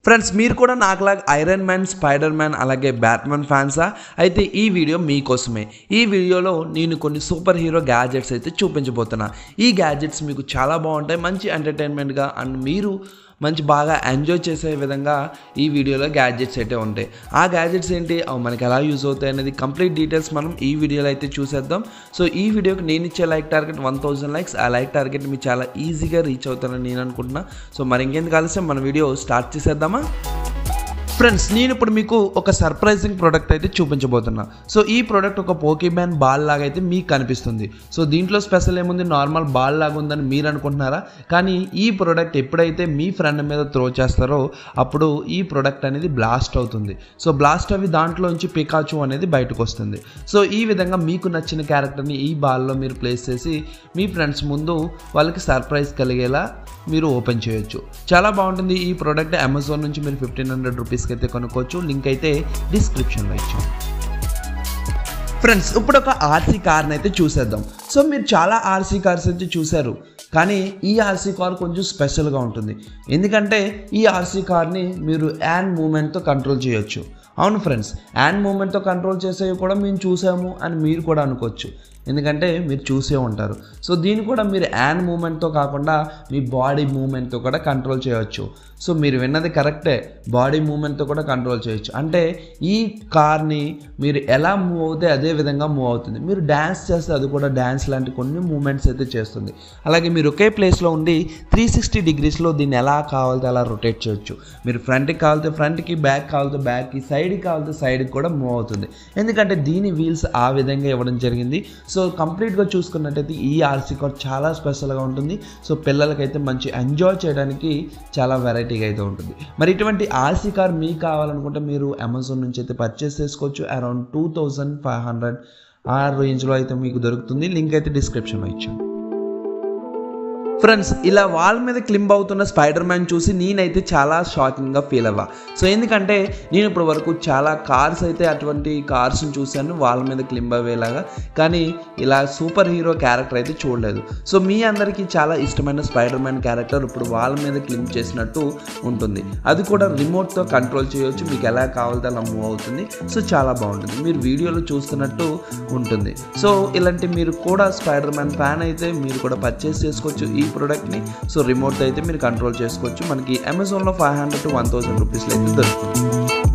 friends మీరు కూడా నాకులాగా ఐరన్ మ్యాన్ స్పైడర్ మ్యాన్ అలాగే బ్యాట్మెన్ ఫ్యాన్సా అయితే ఈ వీడియో మీకోసమే ఈ వీడియోలో నేను కొన్ని సూపర్ హీరో గ్యాజెట్స్ అయితే చూపించబోతున్నా ఈ గ్యాజెట్స్ మీకు చాలా బాగుంటాయి మంచి ఎంటర్టైన్మెంట్గా అండ్ మీరు మంచి బాగా ఎంజాయ్ చేసే విధంగా ఈ వీడియోలో గ్యాడ్జెట్స్ అయితే ఉంటాయి ఆ గ్యాడ్జెట్స్ ఏంటి అవి మనకి ఎలా యూజ్ అవుతాయి అనేది కంప్లీట్ డీటెయిల్స్ మనం ఈ వీడియోలో అయితే చూసేద్దాం సో ఈ వీడియోకి నేను ఇచ్చే like target one thousand likes ఆ లైక్ టార్గెట్ మీరు చాలా ఈజీగా రీచ్ అవుతారని నేను అనుకుంటున్నా సో మరి ఇంకెందుకు ఆలస్యం మన వీడియో స్టార్ట్ చేసేద్దామా ఫ్రెండ్స్ నేను ఇప్పుడు మీకు ఒక సర్ప్రైజింగ్ ప్రోడక్ట్ అయితే చూపించబోతున్నా సో ఈ ప్రోడక్ట్ ఒక పోకీమ్యాన్ బాల్ లాగా అయితే మీకు కనిపిస్తుంది సో దీంట్లో స్పెషల్ ఏముంది నార్మల్ బాల్ లాగా ఉందని మీరు అనుకుంటున్నారా కానీ ఈ ప్రోడక్ట్ ఎప్పుడైతే మీ ఫ్రెండ్ మీద త్రో చేస్తారో అప్పుడు ఈ ప్రోడక్ట్ అనేది బ్లాస్ట్ అవుతుంది సో బ్లాస్ట్ అవి దాంట్లోంచి పికాచు అనేది బయటకు వస్తుంది సో ఈ విధంగా మీకు నచ్చిన క్యారెక్టర్ని ఈ బాల్లో మీరు ప్లేస్ చేసి మీ ఫ్రెండ్స్ ముందు వాళ్ళకి సర్ప్రైజ్ కలిగేలా మీరు ఓపెన్ చేయొచ్చు చాలా బాగుంటుంది ఈ ప్రోడక్ట్ అమెజాన్ నుంచి మీరు ఫిఫ్టీన్ హండ్రెడ్ రూపీస్కి అయితే కొనుక్కోవచ్చు లింక్ అయితే డిస్క్రిప్షన్లో ఇచ్చాం ఫ్రెండ్స్ ఇప్పుడు ఒక ఆర్సీ కార్ని అయితే చూసేద్దాం సో మీరు చాలా ఆర్సీ కార్స్ అయితే చూశారు కానీ ఈ ఆర్సీ కార్ కొంచెం స్పెషల్గా ఉంటుంది ఎందుకంటే ఈ ఆర్సీ కార్ని మీరు యాన్ మూమెంట్తో కంట్రోల్ చేయొచ్చు అవును ఫ్రెండ్స్ యాన్ మూమెంట్తో కంట్రోల్ చేసేవి కూడా మేము చూసాము అని మీరు కూడా అనుకోవచ్చు ఎందుకంటే మీరు చూసే ఉంటారు సో దీన్ని కూడా మీరు యాన్ మూమెంట్తో కాకుండా మీ బాడీ మూమెంట్తో కూడా కంట్రోల్ చేయవచ్చు సో మీరు విన్నది కరెక్టే బాడీ మూమెంట్తో కూడా కంట్రోల్ చేయొచ్చు అంటే ఈ కార్ని మీరు ఎలా మూవ్ అవుతే అదే విధంగా మూవ్ అవుతుంది మీరు డ్యాన్స్ చేస్తే అది కూడా డ్యాన్స్ లాంటి కొన్ని మూమెంట్స్ అయితే చేస్తుంది అలాగే మీరు ఒకే ప్లేస్లో ఉండి త్రీ సిక్స్టీ డిగ్రీస్లో దీన్ని ఎలా కావాలితే అలా రొటేట్ చేయొచ్చు మీరు ఫ్రంట్కి కావాలితే ఫ్రంట్కి బ్యాక్ కావాలితే బ్యాక్కి సైడ్కి కావాలితే సైడ్కి కూడా మూవ్ అవుతుంది ఎందుకంటే దీని వీల్స్ ఆ విధంగా ఇవ్వడం జరిగింది సో కంప్లీట్గా చూసుకున్నట్టయితే ఈ ఆర్సీ కార్ చాలా స్పెషల్గా ఉంటుంది సో పిల్లలకైతే మంచి ఎంజాయ్ చేయడానికి చాలా వెరైటీగా అయితే ఉంటుంది మరి ఇటువంటి ఆర్సీ కార్ మీకు కావాలనుకుంటే మీరు అమెజాన్ నుంచి అయితే పర్చేస్ చేసుకోవచ్చు around two thousand five hundred ఆ రేంజ్లో అయితే మీకు దొరుకుతుంది లింక్ అయితే డిస్క్రిప్షన్లో ఇచ్చాను ఫ్రెండ్స్ ఇలా వాల్ మీద క్లింబ్ అవుతున్న స్పైడర్ మ్యాన్ చూసి నేనైతే చాలా షాకింగ్గా ఫీల్ అవ్వా సో ఎందుకంటే నేను ఇప్పటి వరకు చాలా కార్స్ అయితే అటువంటి కార్స్ని చూశాను వాళ్ళ మీద క్లింబ్ అయ్యేలాగా కానీ ఇలా సూపర్ హీరో క్యారెక్టర్ అయితే చూడలేదు సో మీ అందరికీ చాలా ఇష్టమైన స్పైడర్ మ్యాన్ క్యారెక్టర్ ఇప్పుడు వాళ్ళ మీద క్లింబ్ చేసినట్టు ఉంటుంది అది కూడా రిమోట్తో కంట్రోల్ చేయవచ్చు మీకు ఎలా కావాలితే అలా మూవ్ అవుతుంది సో చాలా బాగుంటుంది మీరు వీడియోలో చూస్తున్నట్టు ఉంటుంది సో ఇలాంటి మీరు కూడా స్పైడర్ మ్యాన్ ఫ్యాన్ అయితే మీరు కూడా పర్చేస్ చేసుకోవచ్చు ఈ ప్రోడక్ట్ని సో రిమోట్ అయితే మీరు కంట్రోల్ చేసుకోవచ్చు మనకి అమెజాన్లో five hundred to one thousand రూపీస్లో అయితే దొరుకుతుంది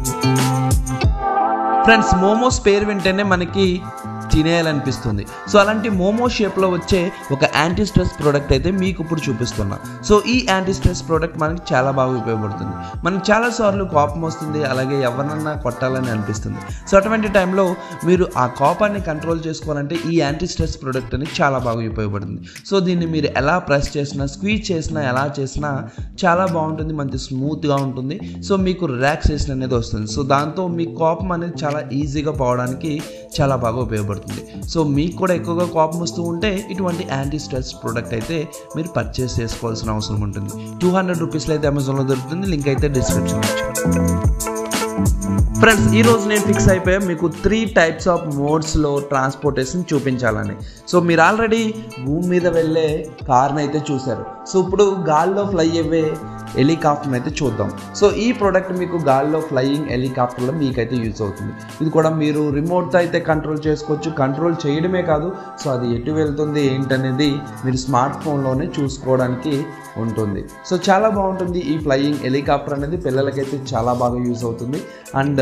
ఫ్రెండ్స్ మోమోస్ పేరు వింటేనే మనకి తినేయాలనిపిస్తుంది సో అలాంటి మోమో షేప్లో వచ్చే ఒక యాంటీ స్ట్రెస్ ప్రోడక్ట్ అయితే మీకు ఇప్పుడు చూపిస్తున్నా సో ఈ యాంటీ స్ట్రెస్ ప్రోడక్ట్ మనకి చాలా బాగా ఉపయోగపడుతుంది మనకి చాలాసార్లు కోపం వస్తుంది అలాగే ఎవరినన్నా కొట్టాలని అనిపిస్తుంది సో అటువంటి టైంలో మీరు ఆ కోపాన్ని కంట్రోల్ చేసుకోవాలంటే ఈ యాంటీ స్ట్రెస్ ప్రోడక్ట్ అనేది చాలా బాగా ఉపయోగపడుతుంది సో దీన్ని మీరు ఎలా ప్రెస్ చేసినా స్క్వీజ్ చేసినా ఎలా చేసినా చాలా బాగుంటుంది మంచి స్మూత్గా ఉంటుంది సో మీకు రిలాక్సేషన్ అనేది వస్తుంది సో దాంతో మీ కోపం అనేది చాలా ఈజీగా పోవడానికి చాలా బాగా ఉపయోగపడుతుంది సో మీకు కూడా ఎక్కువగా కోపం వస్తూ ఉంటే ఇటువంటి యాంటీ స్ట్రెస్ ప్రోడక్ట్ అయితే మీరు పర్చేస్ చేసుకోవాల్సిన అవసరం ఉంటుంది టూ హండ్రెడ్ రూపీస్లో అయితే అమెజాన్లో దొరుకుతుంది లింక్ అయితే డిస్క్రిప్షన్లో ఇచ్చాను ఫ్రెండ్స్ ఈ రోజు నేను ఫిక్స్ అయిపోయా మీకు త్రీ టైప్స్ ఆఫ్ మోడ్స్లో ట్రాన్స్పోర్టేషన్ చూపించాలని సో మీరు ఆల్రెడీ భూమి మీద వెళ్ళే కార్ని అయితే చూశారు సో ఇప్పుడు గాల్లో ఫ్లై అయ్యే హెలికాప్టర్ని అయితే చూద్దాం సో ఈ ప్రోడక్ట్ మీకు గాల్లో ఫ్లయింగ్ హెలికాప్టర్లో మీకైతే యూజ్ అవుతుంది ఇది కూడా మీరు రిమోట్తో అయితే కంట్రోల్ చేసుకోవచ్చు కంట్రోల్ చేయడమే కాదు సో అది ఎటు వెళ్తుంది ఏంటనేది మీరు స్మార్ట్ ఫోన్లోనే చూసుకోవడానికి ఉంటుంది సో చాలా బాగుంటుంది ఈ ఫ్లయింగ్ హెలికాప్టర్ అనేది పిల్లలకైతే చాలా బాగా యూజ్ అవుతుంది అండ్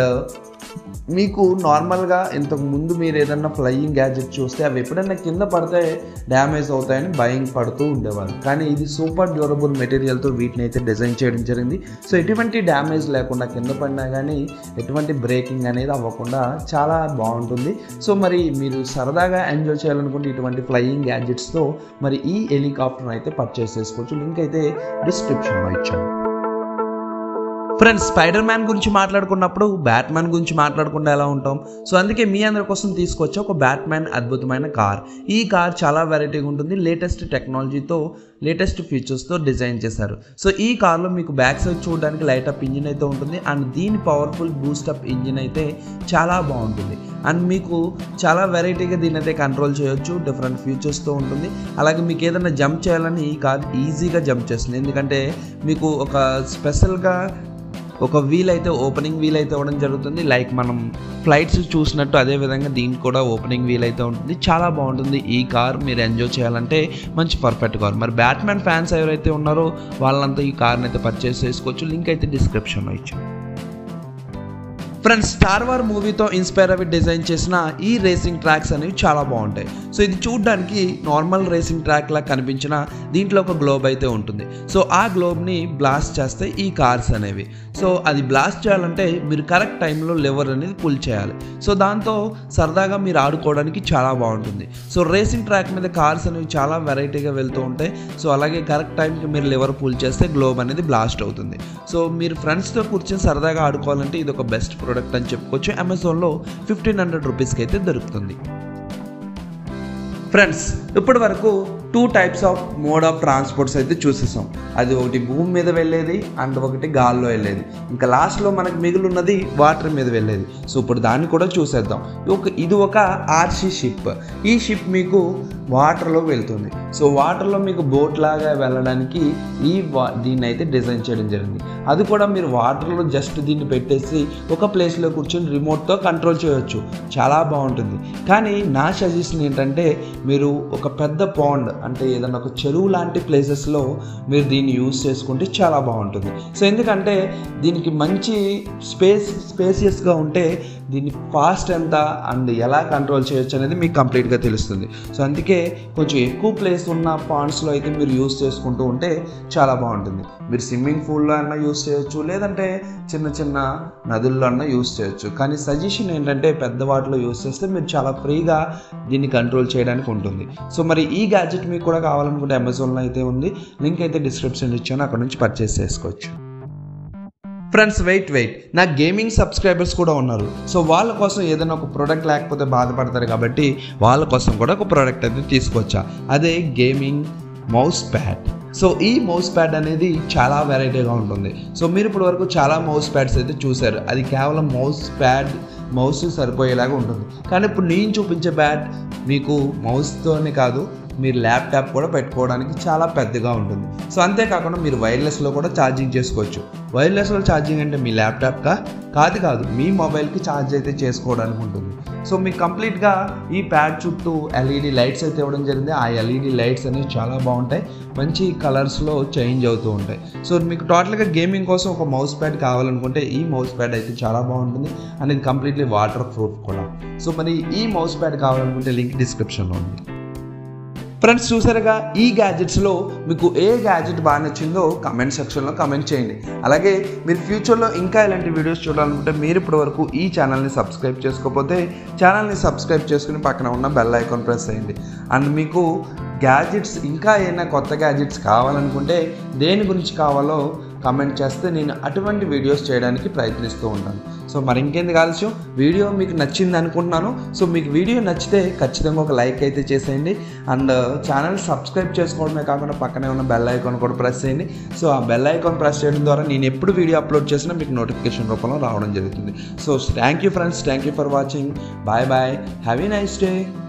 మీకు నార్మల్గా ఇంతకు ముందు మీరు ఏదన్నా ఫ్లయింగ్ గ్యాజెట్ చూస్తే అవి ఎప్పుడైనా కింద పడితే డ్యామేజ్ అవుతాయని భయం పడుతూ ఉండేవారు కానీ ఇది సూపర్ డ్యూరబుల్ మెటీరియల్తో వీటిని అయితే డిజైన్ చేయడం జరిగింది సో ఎటువంటి డ్యామేజ్ లేకుండా కింద పడినా కానీ ఎటువంటి బ్రేకింగ్ అనేది అవ్వకుండా చాలా బాగుంటుంది సో మరి మీరు సరదాగా ఎంజాయ్ చేయాలనుకుంటే ఇటువంటి ఫ్లయింగ్ గ్యాజెట్స్తో మరి ఈ హెలికాప్టర్ అయితే పర్చేస్ చేసుకోవచ్చు లింక్ అయితే డిస్క్రిప్షన్లో ఇచ్చాను ఫ్రెండ్స్ స్పైడర్ మ్యాన్ గురించి మాట్లాడుకున్నప్పుడు బ్యాట్ మ్యాన్ గురించి మాట్లాడకుండా ఎలా ఉంటాం సో అందుకే మీ అందరి కోసం తీసుకొచ్చే ఒక బ్యాట్ మ్యాన్ అద్భుతమైన కార్ ఈ కార్ చాలా వెరైటీగా ఉంటుంది లేటెస్ట్ టెక్నాలజీతో లేటెస్ట్ ఫీచర్స్తో డిజైన్ చేశారు సో ఈ కార్లో మీకు బ్యాక్ సైడ్ చూడడానికి లైట్ అప్ ఇంజిన్ అయితే ఉంటుంది అండ్ దీని పవర్ఫుల్ బూస్టప్ ఇంజిన్ అయితే చాలా బాగుంటుంది అండ్ మీకు చాలా వెరైటీగా దీని అయితే కంట్రోల్ చేయొచ్చు డిఫరెంట్ ఫీచర్స్తో ఉంటుంది అలాగే మీకు ఏదైనా జంప్ చేయాలని ఈ కార్ ఈజీగా జంప్ చేస్తుంది ఎందుకంటే మీకు ఒక స్పెషల్గా ఒక వీల్ అయితే ఓపెనింగ్ వీల్ అయితే ఇవ్వడం జరుగుతుంది లైక్ మనం ఫ్లైట్స్ చూసినట్టు అదే విధంగా దీనికి కూడా ఓపెనింగ్ వీల్ అయితే ఉంటుంది చాలా బాగుంటుంది ఈ కార్ మీరు ఎంజాయ్ చేయాలంటే మంచి పర్ఫెక్ట్ కార్ మరి బ్యాట్మెన్ ఫ్యాన్స్ ఎవరైతే ఉన్నారో వాళ్ళంతా ఈ కార్ని అయితే పర్చేస్ చేసుకోవచ్చు లింక్ అయితే డిస్క్రిప్షన్లో ఇచ్చాను ఫ్రెండ్స్ స్టార్ వార్ మూవీతో ఇన్స్పైర్ అవి డిజైన్ చేసిన ఈ రేసింగ్ ట్రాక్స్ అనేవి చాలా బాగుంటాయి సో ఇది చూడడానికి నార్మల్ రేసింగ్ ట్రాక్ లా కనిపించిన దీంట్లో ఒక గ్లోబ్ అయితే ఉంటుంది సో ఆ గ్లోబ్ని బ్లాస్ట్ చేస్తే ఈ కార్స్ అనేవి సో అది బ్లాస్ట్ చేయాలంటే మీరు కరెక్ట్ టైంలో లెవర్ అనేది పుల్ చేయాలి సో దాంతో సరదాగా మీరు ఆడుకోవడానికి చాలా బాగుంటుంది సో రేసింగ్ ట్రాక్ మీద కార్స్ అనేవి చాలా వెరైటీగా వెళ్తూ ఉంటాయి సో అలాగే కరెక్ట్ టైంకి మీరు లెవర్ పుల్ చేస్తే గ్లోబ్ అనేది బ్లాస్ట్ అవుతుంది సో మీరు ఫ్రెండ్స్తో కూర్చొని సరదాగా ఆడుకోవాలంటే ఇది ఒక బెస్ట్ ప్రోడక్ట్ అని చెప్పుకోవచ్చు అమెజాన్లో ఫిఫ్టీన్ హండ్రెడ్ రూపీస్కి అయితే దొరుకుతుంది ఫ్రెండ్స్ ఇప్పటి వరకు two types of mode of transports అయితే చూసేసాం అది ఒకటి భూమి మీద వెళ్ళేది అండ్ ఒకటి గాల్లో వెళ్ళేది ఇంకా లాస్ట్లో మనకు మిగిలి ఉన్నది వాటర్ మీద వెళ్ళేది సో ఇప్పుడు దాన్ని కూడా చూసేద్దాం ఒక ఇది ఒక ఆర్సీ షిప్ ఈ షిప్ మీకు వాటర్లో వెళ్తుంది సో వాటర్లో మీకు బోట్ లాగా వెళ్ళడానికి ఈ వా దీన్ని అయితే డిజైన్ చేయడం జరిగింది అది కూడా మీరు వాటర్లో జస్ట్ దీన్ని పెట్టేసి ఒక ప్లేస్లో కూర్చొని రిమోట్తో కంట్రోల్ చేయొచ్చు చాలా బాగుంటుంది కానీ నా సజెషన్ ఏంటంటే మీరు ఒక పెద్ద పాండ్ అంటే ఏదైనా ఒక చెరువు లాంటి ప్లేసెస్లో మీరు దీన్ని యూజ్ చేసుకుంటే చాలా బాగుంటుంది సో ఎందుకంటే దీనికి మంచి స్పేస్ స్పేసియస్గా ఉంటే దీన్ని ఫాస్ట్ ఎంత అండ్ ఎలా కంట్రోల్ చేయొచ్చు అనేది మీకు కంప్లీట్గా తెలుస్తుంది సో అందుకే కొంచెం ఎక్కువ ప్లేస్ ఉన్న పాండ్స్లో అయితే మీరు యూస్ చేసుకుంటూ ఉంటే చాలా బాగుంటుంది మీరు స్విమ్మింగ్ పూల్లో అన్నా యూస్ చేయొచ్చు లేదంటే చిన్న చిన్న నదుల్లో అన్నా యూస్ చేయొచ్చు కానీ సజెషన్ ఏంటంటే పెద్ద వాటిలో యూస్ చేస్తే మీరు చాలా ఫ్రీగా దీన్ని కంట్రోల్ చేయడానికి ఉంటుంది సో మరి ఈ గ్యాడ్జెట్ మీకు కూడా కావాలనుకుంటే అమెజాన్లో అయితే ఉంది లింక్ అయితే డిస్క్రిప్షన్ ఇచ్చాను అక్కడ నుంచి పర్చేస్ చేసుకోవచ్చు ఫ్రెండ్స్ వెయిట్ వెయిట్ నా గేమింగ్ సబ్స్క్రైబర్స్ కూడా ఉన్నారు సో వాళ్ళ కోసం ఏదైనా ఒక ప్రోడక్ట్ లేకపోతే బాధపడతారు కాబట్టి వాళ్ళ కోసం కూడా ఒక ప్రోడక్ట్ అయితే తీసుకొచ్చా అదే గేమింగ్ మౌస్ ప్యాడ్ సో ఈ మౌస్ ప్యాడ్ అనేది చాలా వెరైటీగా ఉంటుంది సో మీరు ఇప్పటి వరకు చాలా మౌస్ ప్యాడ్స్ అయితే చూశారు అది కేవలం మౌస్ ప్యాడ్ మౌస్ సరిపోయేలాగా ఉంటుంది కానీ ఇప్పుడు నేను చూపించే బ్యాట్ మీకు మౌస్తోనే కాదు మీరు ల్యాప్టాప్ కూడా పెట్టుకోవడానికి చాలా పెద్దగా ఉంటుంది సో అంతేకాకుండా మీరు వైర్లెస్లో కూడా ఛార్జింగ్ చేసుకోవచ్చు వైర్లెస్లో ఛార్జింగ్ అంటే మీ ల్యాప్టాప్కా కాదు కాదు మీ మొబైల్కి ఛార్జ్ అయితే చేసుకోవడానికి ఉంటుంది సో మీకు కంప్లీట్గా ఈ ప్యాడ్ చుట్టూ ఎల్ఈడి లైట్స్ అయితే ఇవ్వడం జరిగింది ఆ ఎల్ఈడి లైట్స్ అనేవి చాలా బాగుంటాయి మంచి కలర్స్లో చేంజ్ అవుతూ ఉంటాయి సో మీకు టోటల్గా గేమింగ్ కోసం ఒక మౌస్ ప్యాడ్ కావాలనుకుంటే ఈ మౌస్ ప్యాడ్ అయితే చాలా బాగుంటుంది అండ్ ఇది కంప్లీట్లీ వాటర్ ప్రూఫ్ కూడా సో మరి ఈ మౌస్ ప్యాడ్ కావాలనుకుంటే లింక్ డిస్క్రిప్షన్లో ఉంది ఫ్రెండ్స్ చూసారుగా ఈ గ్యాజెట్స్లో మీకు ఏ గ్యాజెట్ బాగా నచ్చిందో కమెంట్ సెక్షన్లో కమెంట్ చేయండి అలాగే మీరు ఫ్యూచర్లో ఇంకా ఇలాంటి వీడియోస్ చూడాలనుకుంటే మీరు ఇప్పటి వరకు ఈ ఛానల్ని సబ్స్క్రైబ్ చేసుకోకపోతే ఛానల్ని సబ్స్క్రైబ్ చేసుకుని పక్కన ఉన్న బెల్ ఐకాన్ ప్రెస్ చేయండి అండ్ మీకు గ్యాజెట్స్ ఇంకా ఏమైనా కొత్త గ్యాజెట్స్ కావాలనుకుంటే దేని గురించి కావాలో కమెంట్ చేస్తే నేను అటువంటి వీడియోస్ చేయడానికి ప్రయత్నిస్తూ ఉంటాను సో మరి ఇంకేంది ఆలస్యం వీడియో మీకు నచ్చింది అనుకుంటున్నాను సో మీకు వీడియో నచ్చితే ఖచ్చితంగా ఒక లైక్ అయితే చేసేయండి అండ్ ఛానల్ సబ్స్క్రైబ్ చేసుకోవడమే కాకుండా పక్కనే ఉన్న బెల్ ఐకాన్ కూడా ప్రెస్ చేయండి సో ఆ బెల్ ఐకాన్ ప్రెస్ చేయడం ద్వారా నేను ఎప్పుడు వీడియో అప్లోడ్ చేసినా మీకు నోటిఫికేషన్ రూపంలో రావడం జరుగుతుంది so thank you friends thank you for watching bye bye have a nice day